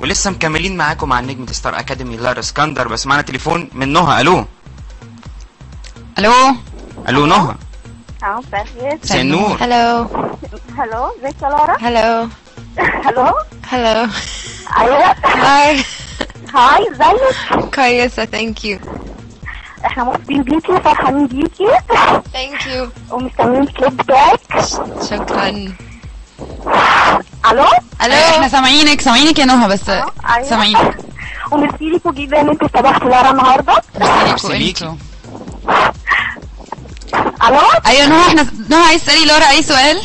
ولسه مكملين معاكم مع نجمة ستار اكاديمي لارا اسكندر بس معانا تليفون من نهى الو الو الو نهى اه مساء مساء النور هلو هلو ازيك يا لارا هلو هلو هلو ايوه هاي هاي ازيك كويسة ثانك يو احنا مبسوطين بيكي وفرحانين بيكي ثانك يو ومستنيين الكليب بتاعك شكرا الو الو احنا سامعينك سامعينك يا نهى بس ايوه سامعينك وميرسي ليكوا جدا ان انتوا استضفتوا لارا النهارده ميرسي ليكي. انتوا. الو ايوه نهى احنا نهى عايز تسالي لورا اي سؤال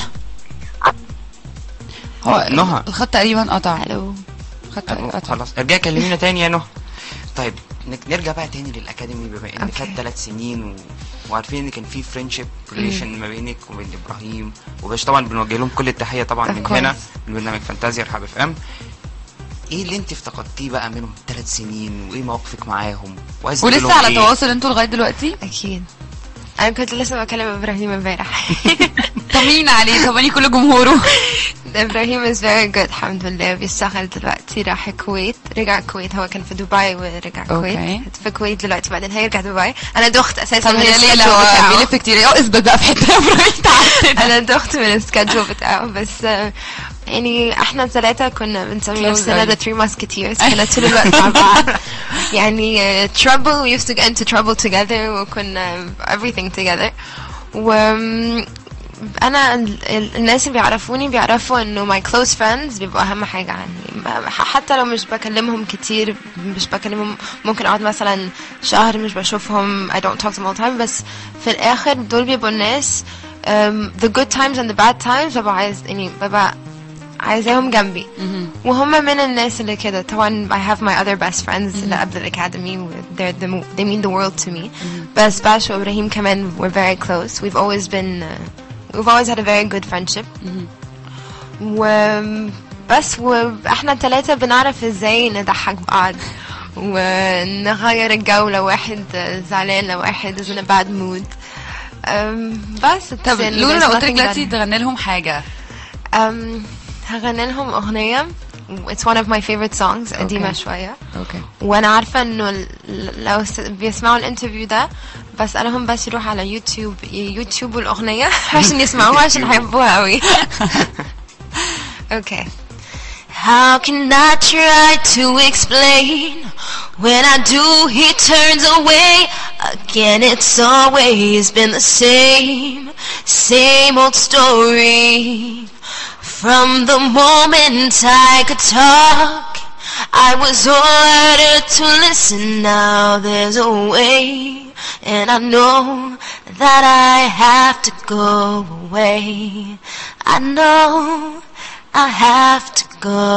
هو نهى. الخط تقريبا قطع الو الخط ألو، قطع خلاص ارجعي كلمينا تاني يا نهى طيب نك- نرجع بقى تاني للاكاديمي بما ان أوكي. فات ثلاث سنين و... وعارفين ان كان في فريندشيب ريليشن ما بينك وبين ابراهيم وباش طبعا بنوجه لهم كل التحيه طبعا Of من course. هنا من برنامج فانتازيا رحاب اف ام ايه اللي انت افتقدتيه بقى منهم ثلاث سنين وايه مواقفك معاهم وعايز تقولي ولسه لهم على إيه؟ تواصل انتوا لغايه دلوقتي اكيد انا كنت لسه بكلم ابراهيم امبارح طمنينا عليه طمني كل جمهوره ابراهيم is very good الحمد لله بيشتغل دلوقتي راح الكويت رجع الكويت هو كان في دبي ورجع الكويت أوكي. في الكويت دلوقتي بعدين هيرجع دبي انا دخت اساسا طب من هي ليه السكادجول لو بتاعه. بيلف كتير اه اثبت بقى في حته يا ابراهيم تعالى انا دخت من السكادجول بتاعه بس آه، يعني احنا الثلاثة كنا بنسمي Close نفسنا أوي. the three musketeers كنا طول الوقت مع بعض يعني آه، trouble we used to get into trouble together وكنا everything together و انا ال- ال- الناس اللي بيعرفوني بيعرفوا انه my close friends بيبقوا اهم حاجة عني ما- حتى لو مش بكلمهم كتير مش بكلمهم ممكن اقعد مثلا شهر مش بشوفهم I don't talk to them all the time بس في الاخر دول بيبقوا الناس um, the good times and the bad times ببقى عايز يعني ببقى عايزاهم جنبي وهم من الناس اللي كده طبعا I have my other best friends اللي قبل الأكاديمي و they're the, mo- they mean the world to me بس باش وإبراهيم كمان we're very close we've always been uh, we've always had a very good friendship وبس واحنا الثلاثة بنعرف ازاي نضحك بعض ونغير الجو لو واحد زعلان لو واحد is in a bad mood um, بس طب يعني لولا there's لو قلت لك nothing دلوقتي better. تغني لهم حاجه Um, هغني لهم أغنية It's one of my favorite songs قديمة أوكي. شوية اوكي وأنا عارفة إنه ال- لو س- بيسمعوا الانترفيو ده بسألهم بس يروحوا على يوتيوب يوتيوبوا الأغنية عشان يسمعوها عشان هيحبوها أوي Okay. How can I try to explain when I do he turns away again it's always been the same same old story from the moment I could talk I was ordered to listen now there's a way and I know that I have to go away I know I have to go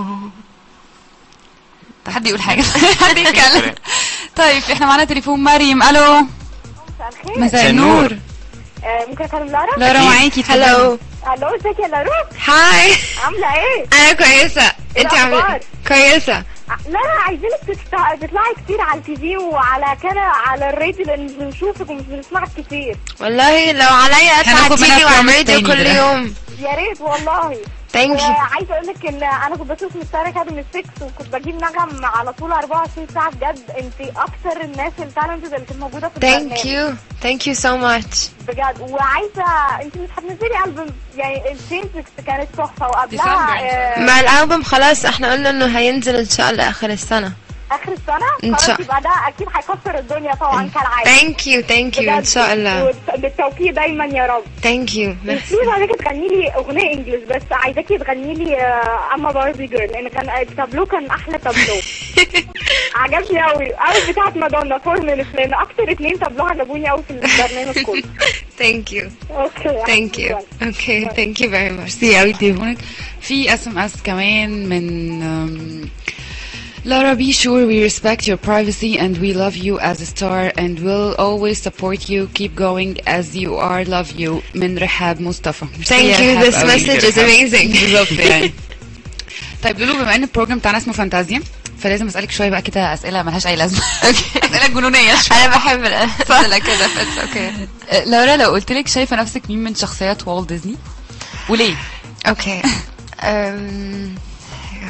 حد يقول حاجه حد يتكلم طيب احنا معانا تليفون مريم الو مساء الخير مساء النور. النور آه، ممكن اكلم لارا لارا أكيد. معاكي Hello الو ازيك يا لارا هاي عامله ايه أنا كويسة أنت عاملة الأخبار؟ كويسة لا عايزينك تتع- تطلعي كتير على التي في وعلى كده على الراديو لان مش بنشوفك ومش بنسمعك كتير والله لو عليا أطلع على هناخد منها التيفي وعلى promise الراديو تاني كل ده. يوم يا ريت والله Thank you وعايزه اقول لك ان انا كنت بشوف مستر اكاديمي 6 وكنت بجيب نغم على طول 24 ساعه بجد انت اكتر الناس التالنتد اللي كانت موجوده في Thank البرنامج you Thank you so much بجد وعايزه انت مش هتنزلي البوم يعني الفيزكس كانت تحفه ديسمبر وقبلها إن شاء آه، مع الألبوم خلاص احنا قلنا إنه هينزل إن شاء الله آخر السنة اخر السنه إن خلاص شاء- يبقى ده اكيد هيكسر الدنيا طبعا كالعاده Thank you Thank you إن شاء الله بالتوفيق دايما يا رب Thank you بليز عايزاكي تغني لي اغنيه انجلش بس عايزاكي تغني لي اما باربي جيرل لان كان التابلو كان احلى تابلو عجبني قوي قوي بتاعت مادونا فور مينتس لان اكتر اتنين تابلو عجبوني قوي في البرنامج كله Thank you اوكي Thank you Okay thank you very much ميرسي قوي تليفونك في اس ام اس كمان من um, Lara, be sure we respect your privacy and we love you as a star and will always support you. Keep going as you are. Love you. من رحاب مصطفى. ميرسي Thank يا you رحاب this قوي. message is amazing بالظبط يعني. طيب لولو بما ان البروجرام بتاعنا اسمه فانتازيا فلازم اسالك شويه بقى كده اسئله ملهاش اي لازمه اسئله جنونيه شويه أنا بحب الأسئلة كده بس أوكي أه، لورا لو قلت لك شايفه نفسك مين من شخصيات والت ديزني وليه؟ Okay. Um,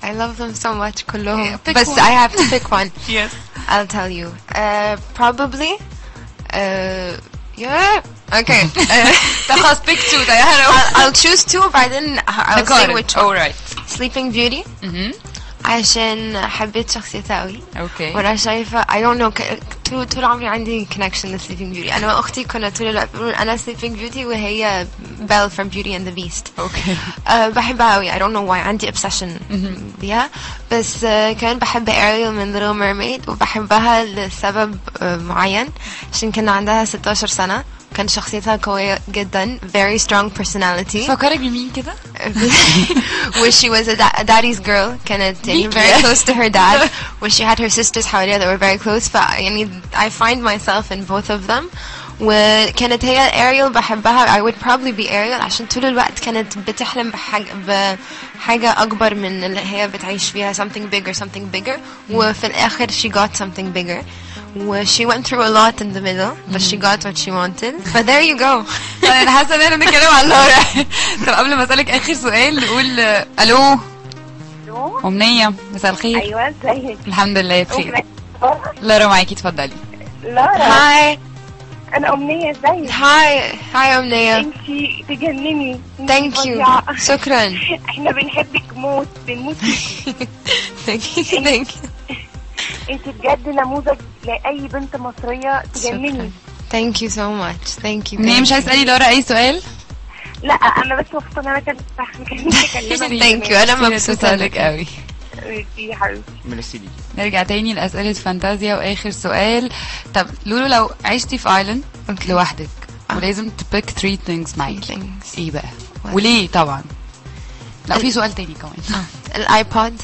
I love them so much كلهم Pick بس one. I have to pick one Yes. I'll tell you uh, probably uh, yeah okay uh, طب خلاص pick two ده يا هلا I'll, I'll choose two بعدين I'll say نقارن. which one Alright. Sleeping Beauty مهم. عشان حبيت شخصيتها قوي Okay. وانا شايفة I don't know ك- طول طول عمري عندي connection ل Sleeping Beauty انا واختي كنا طول الوقت بنقول انا Sleeping Beauty وهي Belle from Beauty and the Beast Okay. أه بحبها قوي I don't know why عندي obsession بيها بس أه كمان بحب أريل من Little Mermaid وبحبها لسبب أه معين عشان كان عندها 16 سنة كان شخصيتها قوية جدا very strong personality فكرك بمين كده؟ where she was a, da- a daddy's girl كانت يعني Beaky. very close to her dad where she had her sisters حواليها that were very close ف يعني I find myself in both of them وكانت هي Ariel بحبها I would probably be Ariel عشان طول الوقت كانت بتحلم بحاجة بحاجة أكبر من اللي هي بتعيش فيها something bigger something bigger وفي الآخر she got something bigger و she went through a lot in the middle but she got what she wanted ف there you go طيب انا حاسه ان احنا بنتكلم عن لورا طب قبل ما اسالك اخر سؤال نقول آه، الو الو امنيه مساء الخير ايوه ازيك الحمد لله بخير لورا معاكي اتفضلي لارا hi انا امنيه ازيك hi hi أمنية انتي تجنني انتي Thank you. فظيعة. شكرا. احنا بنحبك موت بنموت فيكي Thank you. Thank you. انتي بجد نموذج لاي بنت مصريه تجنني Thank you so much. Thank you. امنيه thank مش عايز you. تسالي لورا اي سؤال لا انا بس مبسوطه ان انا كنت كلمتك Thank you. أنا مبسوطة لك قوي يا حبيبتي ميرسي ليكي نرجع تاني لأسئلة فانتازيا وآخر سؤال طب لولو لو عشتي في ايلاند Okay. لوحدك ولازم تبيك 3 things معاكي things. ايه بقى؟ What? وليه طبعا؟ لا في سؤال تاني كمان الايبود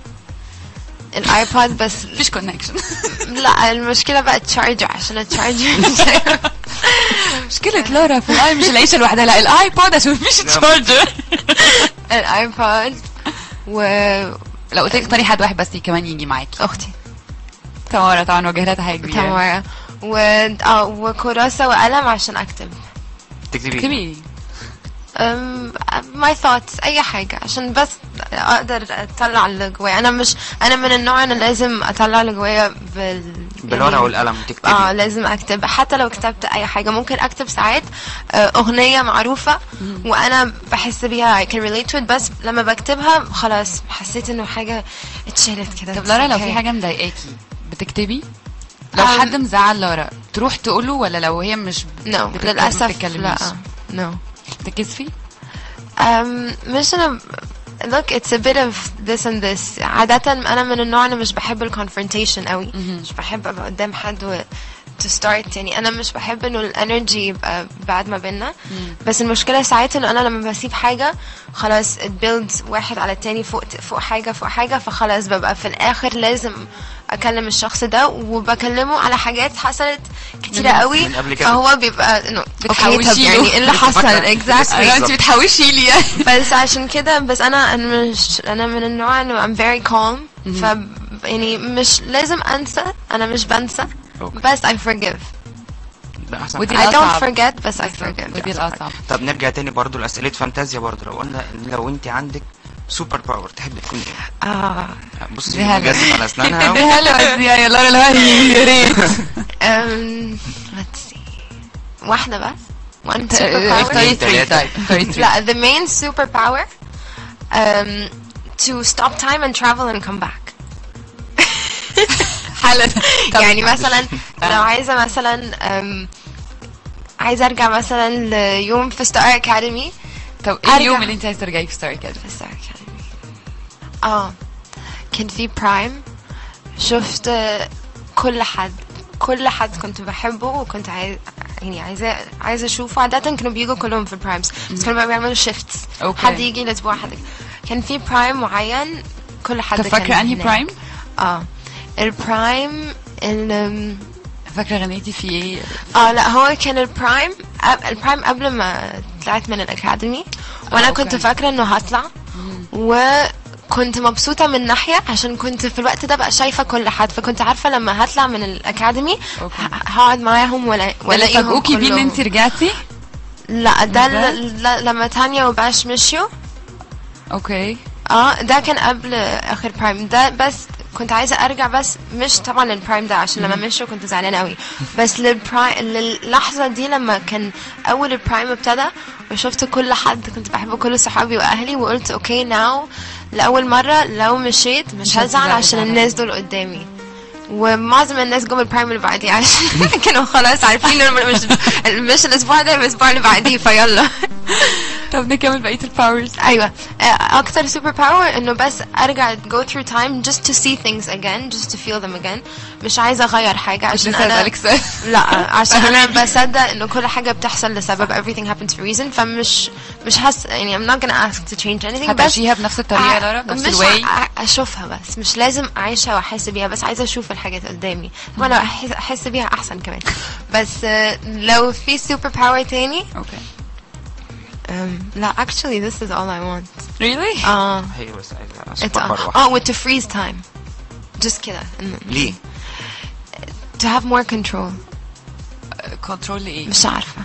الايبود بس مفيش كونكشن لا المشكلة بقى تشارجر عشان التشارجر مشكلة لورا في الاي مش العيشة لوحدها لا الايبود عشان مفيش تشارجر الايبود واختي لو قلت لك اختاري حد واحد بس كمان يجي معاكي تمارا طبعا وجه لها تحية كبيرة تمارا و اه وكراسة وقلم عشان اكتب تكتبي اكتبي um, my thoughts اي حاجة عشان بس اقدر اطلع اللي جوايا انا مش انا من النوع انا لازم اطلع اللي جوايا بال بالورقه يعني- والقلم تكتبي اه لازم اكتب حتى لو كتبت اي حاجه ممكن اكتب ساعات آه، اغنيه معروفه وانا بحس بيها I can relate to it بس لما بكتبها خلاص حسيت انه حاجه اتشالت كده طب لورا لو في Okay. حاجة مضايقاكي بتكتبي؟ لو Um, حد مزعل لورا تروح تقوله ولا لو هي مش no بتكتب ما للاسف بتتكلميش؟ لا no تكسفي؟ um, مش انا look it's a bit of this and this عادة أنا من النوع أنا مش بحب ال confrontation قوي مش بحب أبقى قدام حد و to start يعني أنا مش بحب إنه الانرجي يبقى بعد ما بينا بس المشكلة ساعات إنه أنا لما بسيب حاجة خلاص it builds واحد على التاني فوق فوق حاجة فوق حاجة فخلاص ببقى في الآخر لازم أكلم الشخص ده وبكلمه على حاجات حصلت كتيرة قوي من قبل كده. فهو بيبقى إنه أوكي طب بتحوشي له. يعني إيه اللي حصل بتفكر. exactly ايوه انت بتحوشي لي يعني بس عشان كده بس انا انا مش انا من النوع انه I'm very calm ف يعني مش لازم انسى انا مش بنسى أوكي. بس I forgive ده احسن ودي حاجة. I don't الأصعب. forget بس I forgive ودي الاصعب طب نرجع تاني برضو لأسئلة فانتازيا برضو لو قلنا إن لو انت عندك سوبر باور تحبي تكون ايه؟ اه بصي دي حلوة. بجد على اسنانها دي حلوة بس يا لورا اللي هو يا ريت um, let's see واحدة بس one اختاري superpower 3 تلاتة. طيب اختاري 3 لا the main superpower um, to stop time and travel and come back حالا طب يعني مثلا لو عايزه مثلا أم، عايزه ارجع مثلا ليوم في ستار اكاديمي طب ايه أرجع. اليوم اللي انت عايزه ترجعي في ستار كده في ستار اكاديمي اه كان في برايم شفت كل حد كل حد كنت بحبه وكنت عايز يعني عايزه عايزه اشوفه عاده كانوا بيجوا كلهم في البرايمز بس كانوا بقى بيعملوا شيفتس أوكي. حد يجي الاسبوع حد كان في برايم معين كل حد طب كان فاكره انهي هناك. برايم اه البرايم ال فاكره غنيتي في ايه اه لا هو كان البرايم أب- البرايم قبل ما طلعت من الاكاديمي وانا آه، كنت أوكي. فاكره انه هطلع وكنت مبسوطه من ناحيه عشان كنت في الوقت ده بقى شايفه كل حد فكنت عارفه لما هطلع من الاكاديمي أوكي. ه- هقعد معاهم ولا ولا ولاقيهم فاجئوكي بيه ان كلهم. انت رجعتي لا ده بجد؟ ل- ل- لما تانيا وباش مشيوا اوكي اه ده كان قبل اخر برايم ده بس كنت عايزه ارجع بس مش طبعا للبرايم ده عشان لما مشوا كنت زعلانه قوي بس للبرايم للحظه دي لما كان اول البرايم ابتدى وشفت كل حد كنت بحبه كل صحابي واهلي وقلت اوكي ناو لاول مره لو مشيت مش مش هزعل هتزعل عشان طبعاً. الناس دول قدامي ومعظم الناس جم البرايم اللي بعديه عشان كانوا خلاص عارفين إنه مش مش الاسبوع ده الاسبوع اللي بعديه فيلا طب نكمل بقيه الباورز ايوه آه، اكتر سوبر باور انه بس ارجع go through time just to see things again just to feel them again مش عايزه اغير حاجه عشان لسه انا هسألك سؤال لا عشان انا بصدق انه كل حاجه بتحصل لسبب everything happens for reason فمش مش حس يعني I'm not gonna ask to change anything بس هتعيشيها بنفس الطريقه يا لارا بنفس مش الواي ع- اشوفها بس مش لازم اعيشها واحس بيها بس عايزه اشوف الحاجات قدامي طبعا لو احس احس بيها احسن كمان بس آه، لو في سوبر باور تاني اوكي um, لا actually this is all I want really اه هي بس عايزة It's سوبر باور اه واحدة. with to freeze time just كده إنه- ليه؟ to have more control كنترول لايه مش عارفة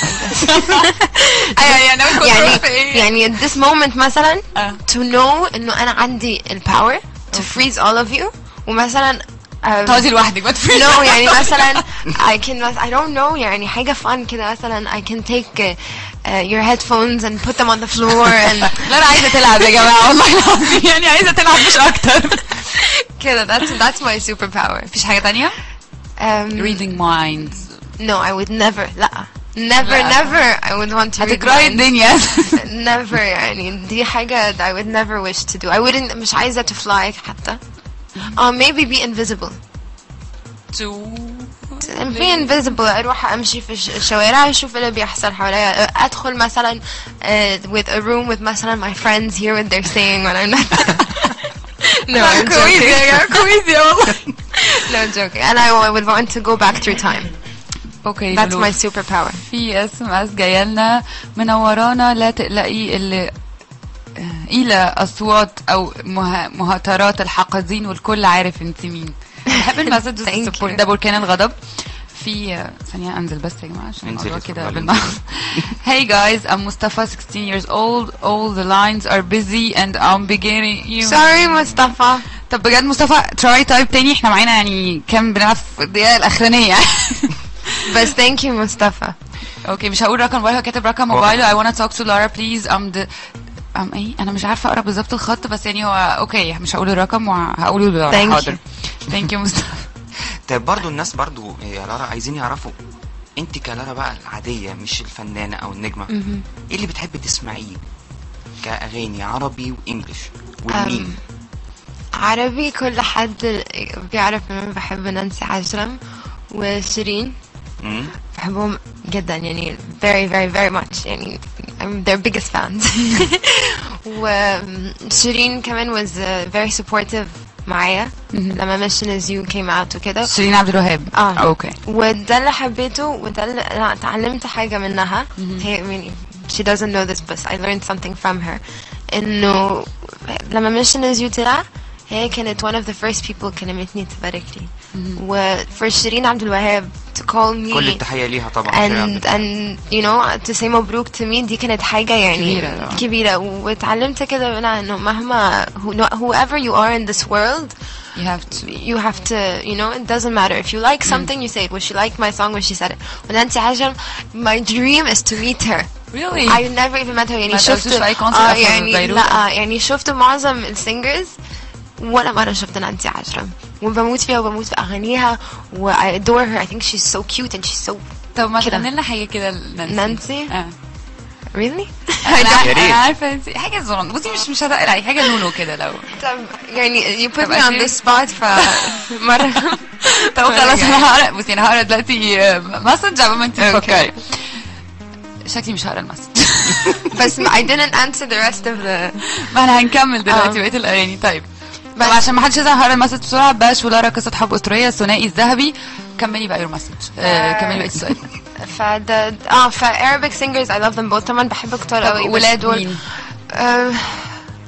ايوه يعني انا يعني كنترول في ايه يعني at this moment مثلا آه. to know انه انا عندي ال power to freeze all of you ومثلا um, تقعدي لوحدك ما تفرقش no يعني مثلا I can I don't know يعني حاجة fun كده مثلا I can take uh, uh, your headphones and put them on the floor and لارا عايزه تلعب يا جماعه والله العظيم يعني عايزه تلعب مش اكتر كده that's that's my superpower مفيش حاجه تانية um, reading minds no I would never لا never لا. never I would want to read هتكرهي minds. الدنيا never يعني دي حاجة that I would never wish to do I wouldn't مش عايزة to fly حتى or maybe be invisible be invisible اروح امشي في الش- الشوارع اشوف اللي بيحصل حواليا ادخل مثلا uh, with a room with مثلا my friends hear what they're saying when I'm not no I'm كويس يا joking جماعه كويس يا والله no joking and I would want to go back through time اوكي that's لولو. my superpower في اس ام اس جايه لنا منورانا لا تقلقي اللي الى اصوات او مه... مهاترات الحاقدين والكل عارف انت مين بحب المسج Thank السبورت you. ده بركان الغضب في ثانية انزل بس يا جماعة عشان انزلي الموضوع كده اتفضلي، بالمعنى Hey guys, I'm Mustafa 16 years old. All the lines are busy and I'm beginning you. sorry مصطفى طب بجد مصطفى try type تاني احنا معانا يعني كام بنلعب في الدقيقة الأخرانية بس thank you مصطفى اوكي مش هقول رقم موبايل هو كاتب رقم موبايله I wanna talk to Lara please I'm the I'm ايه انا مش عارفه اقرا بالظبط الخط بس يعني هو اوكي مش هقول الرقم وهقوله للارا Thank حاضر ثانك يو مصطفى طيب برضو الناس برضو يا لارا عايزين يعرفوا انت كلارا بقى العادية مش الفنانة او النجمة ايه اللي بتحبي تسمعيه كأغاني عربي وانجلش والمين عربي كل حد بيعرف ان انا بحب نانسي عجرم وشيرين مم؟ بحبهم جدا يعني very very very much يعني I'm their biggest fans وشيرين كمان was uh, very supportive معايا لما Mission is You came out وكده شيرين عبد الوهاب اه اوكي وده اللي حبيته وده اللي انا اتعلمت حاجة منها هي يعني she doesn't know this بس I learned something from her انه لما Mission is You طلع هي كانت one of the first people كلمتني تبارك لي و for شيرين عبد الوهاب to call me كل التحية ليها طبعا شيرين عبد and and you know to say مبروك to me دي كانت حاجة يعني كبيرة طبعا. كبيرة واتعلمت كده منها انه مهما who- whoever you are in this world you have to you have to you know it doesn't matter if you like something you say it was she like my song when she said it ونانسي عجرم my dream is to meet her really I never even met her يعني ما شفت تقصدش في أي concert اه في يعني بيروت؟ لا يعني شفت معظم السينجرز ولا مرة شفت نانسي عجرم وبموت فيها وبموت في أغانيها و I adore her I think she's so cute and she's so طب ما كده. تغني لنا حاجة كده لنانسي نانسي؟ اه really انا يا ريت. انا عارفة انت حاجة صغننة بصي مش مش هتقل عليك حاجة نونو كده لو طب يعني you put طب me on أكيد. the spot ف مرة طب خلاص انا هقرا بصي انا هقرا دلوقتي مسج قبل ما انت أوكي. تفكري شكلي مش هقرا المسج بس I didn't answer the rest of the ما احنا هنكمل دلوقتي آه. بقيه الاغاني طيب بس- طب عشان ما حدش يزهق هقرا المسج بسرعه باش ولارا قصه حب اسطوريه الثنائي الذهبي كملي بقى يور مسج آه كملي بقيه السؤال فده اه ف Arabic singers I love them both طبعا بحب كتار طب قوي بس ولاد دول- مين؟ آه،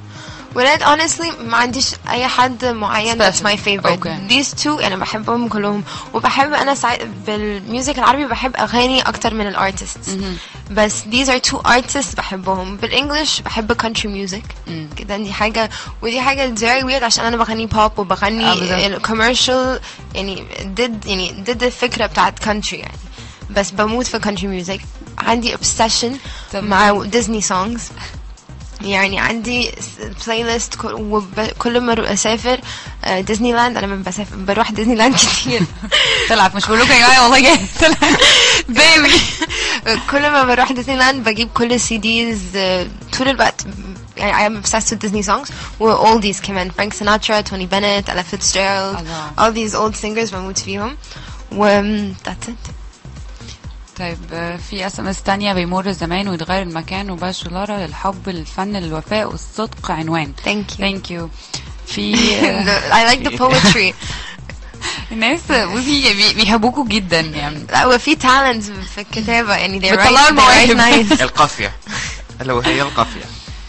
ولاد honestly ما عنديش اي حد معين that's Special. my favorite Okay. these two انا بحبهم كلهم وبحب انا ساعات بالميوزك العربي بحب اغاني اكتر من الارتستس بس these are two artists بحبهم بالانجلش بحب country music كده دي حاجه ودي حاجه very weird عشان انا بغني بوب آه، وبغني بالظبط. الكوميرشال يعني ضد يعني ضد الفكره بتاعت country يعني بس بموت في country music عندي obsession طب- مع ديزني songs يعني عندي بلاي ليست وكل ما أروح اسافر آه، ديزني لاند انا لما بسافر بروح ديزني لاند كتير طلعت مش بقول لكم يا جماعه والله جاي طلعت بيبي كل ما بروح ديزني لاند بجيب كل السي ديز طول الوقت يعني I am obsessed with Disney songs و oldies كمان فرانك سيناترا توني بنت ألا فيتزجيرالد الله. all these old singers بموت فيهم و that's it طيب آه، في اس ام اس تانية بيمر الزمان ويتغير المكان وباش لارا للحب الفن للوفاء والصدق عنوان thank you ثانك يو في آه، The- I like the poetry الناس بصي بي- بيحبوكوا جدا يعني لا وفي talent في الكتابة يعني they بتطلعوا write, they write المواهب. nice القافية لو هي القافية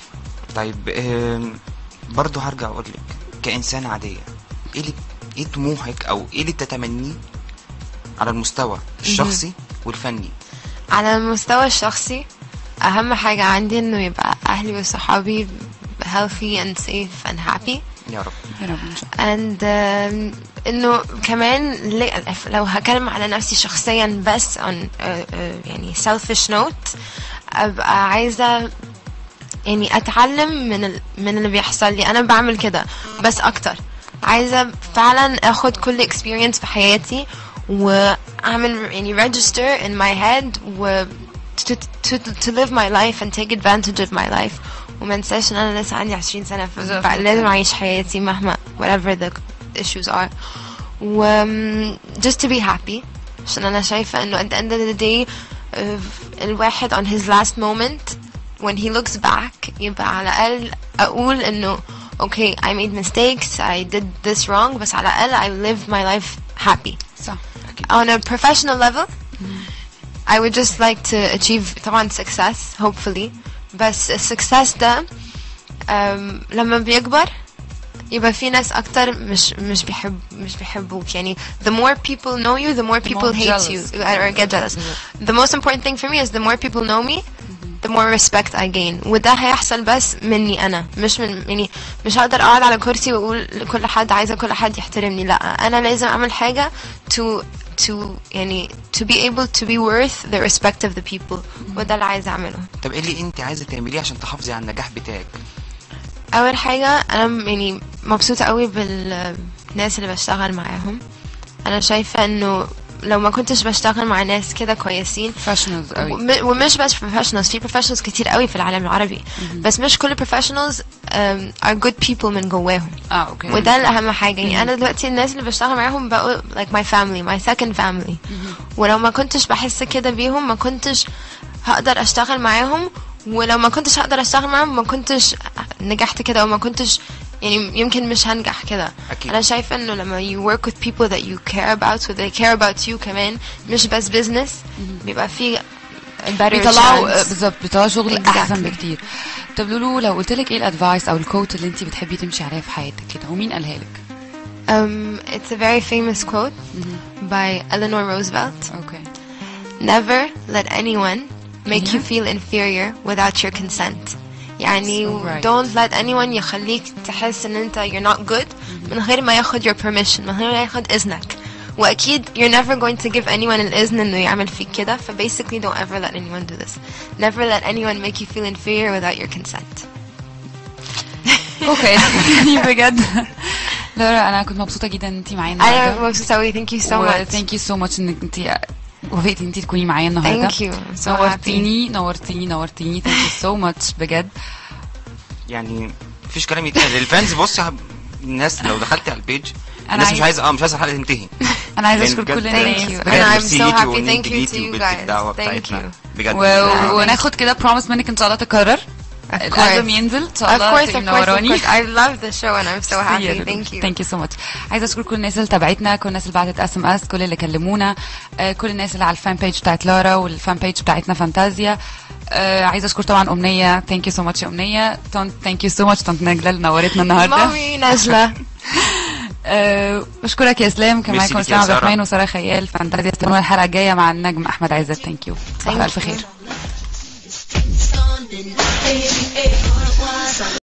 طيب آم، برضو هرجع اقول لك كإنسان عادية ايه اللي ايه طموحك او ايه اللي بتتمنيه على المستوى الشخصي والفني على المستوى الشخصي أهم حاجة عندي إنه يبقى أهلي وصحابي healthy and safe and happy يا رب يا رب إن شاء الله. and um, انه كمان لي- لو هكلم على نفسي شخصيا بس on uh, uh, يعني selfish note ابقى عايزه يعني اتعلم من ال... من اللي بيحصل لي انا بعمل كده بس اكتر عايزه فعلا اخد كل experience في حياتي واعمل يعني register in my head و to, to, to live my life and take advantage of my life وما انساش ان انا لسه عندي 20 سنه بالظبط. فلازم اعيش حياتي مهما whatever the issues are و um, just to be happy عشان انا شايفه انه at the end of the day uh, الواحد on his last moment when he looks back يبقى على الاقل اقول انه okay I made mistakes I did this wrong بس على الاقل I lived my life happy صح on a professional level I would just like to achieve طبعا success hopefully بس السكسس ده um, لما بيكبر يبقى في ناس اكتر مش مش بيحب مش بيحبوك يعني the more people know you the more people more hate jealous. you or get jealous the most important thing for me is the more people know me the more respect I gain وده هيحصل بس مني انا مش من يعني مش هقدر اقعد على كرسي واقول لكل حد عايزه كل حد يحترمني لا انا لازم اعمل حاجه to to يعني to be able to be worth the respect of the people وده اللي عايزه اعمله طب ايه اللي انت عايزه تعمليه عشان تحافظي على النجاح بتاعك اول حاجه انا م- يعني مبسوطه قوي بالناس اللي بشتغل معاهم انا شايفه انه لو ما كنتش بشتغل مع ناس كده كويسين بروفيشنالز قوي وم- ومش بس professionals في professionals كتير قوي في العالم العربي بس مش كل professionals um, are good people من جواهم اه اوكي وده الأهم حاجة يعني أنا دلوقتي الناس اللي بشتغل معاهم بقوا like my family my second family ولو ما كنتش بحس كده بيهم ما كنتش هقدر أشتغل معاهم ولو ما كنتش هقدر أشتغل معاهم ما كنتش نجحت كده وما كنتش يعني يمكن مش هنجح كده أكيد. أنا شايفة إنه لما you work with people that you care about و they care about you كمان مش بس business بيبقى في better بيطلعوا chance. بالظبط بيطلعوا شغل Exactly. احسن بكتير طب لولو لو قلت لك ايه الادفايس او الكوت اللي انت بتحبي تمشي عليها في حياتك كده ومين قالها لك Um, it's a very famous quote by Eleanor Roosevelt. اوكي Never let anyone make you Yeah. feel inferior without your consent. يعني So right. don't let anyone يخليك تحس ان انت you're not good من غير ما ياخد your permission من غير ما ياخد اذنك واكيد you're never going to give anyone الاذن انه يعمل فيك كده ف basically don't ever let anyone do this never let anyone make you feel inferior without your consent اوكي يعني بجد لورا انا كنت مبسوطه جدا ان انت معايا انا النهارده مبسوطه قوي thank you so much ثانك يو سو ماتش انك انت وافقتي انت تكوني معايا النهارده thank you I'm so happy نورتيني نورتيني نورتيني ثانك يو سو ماتش بجد يعني مفيش كلام يتقال الفانز بص يا حب- الناس لو دخلت على البيج أنا الناس عايز- مش عايزه اه مش عايزه الحلقه تنتهي انا عايزه يعني اشكر بجد كل thank الناس you بجد and I'm ميرسي so ليكي happy وإن thank انت you جيتي to you وقبلتي الدعوه guys thank بتاعتنا you بجد و... يعني وناخد كده بروميس منك ان شاء الله تكرر الالبوم ينزل ان شاء Of الله course, of تبقي course, of منوراني course. I love the show and I'm so happy. Thank you. ثانك يو سو ماتش عايزه اشكر كل الناس اللي تابعتنا كل الناس اللي بعتت اس ام اس كل اللي كلمونا آه، كل الناس اللي على الفان بيج بتاعت لارا والفان بيج بتاعتنا فانتازيا آه عايزه اشكر طبعا امنيه ثانك يو سو ماتش يا امنيه طنط ثانك يو سو ماتش طنط نجله اللي نورتنا النهارده مامي نازلة آه بشكرك يا اسلام كان ميرسي معاكم ليك يا اسلام عبد سارة. الرحمن وساره خيال فانتازيا استنونا الحلقه الجايه مع النجم احمد عزت ثانك يو صباح Thank الف you. خير Standing, baby, hey, what a while.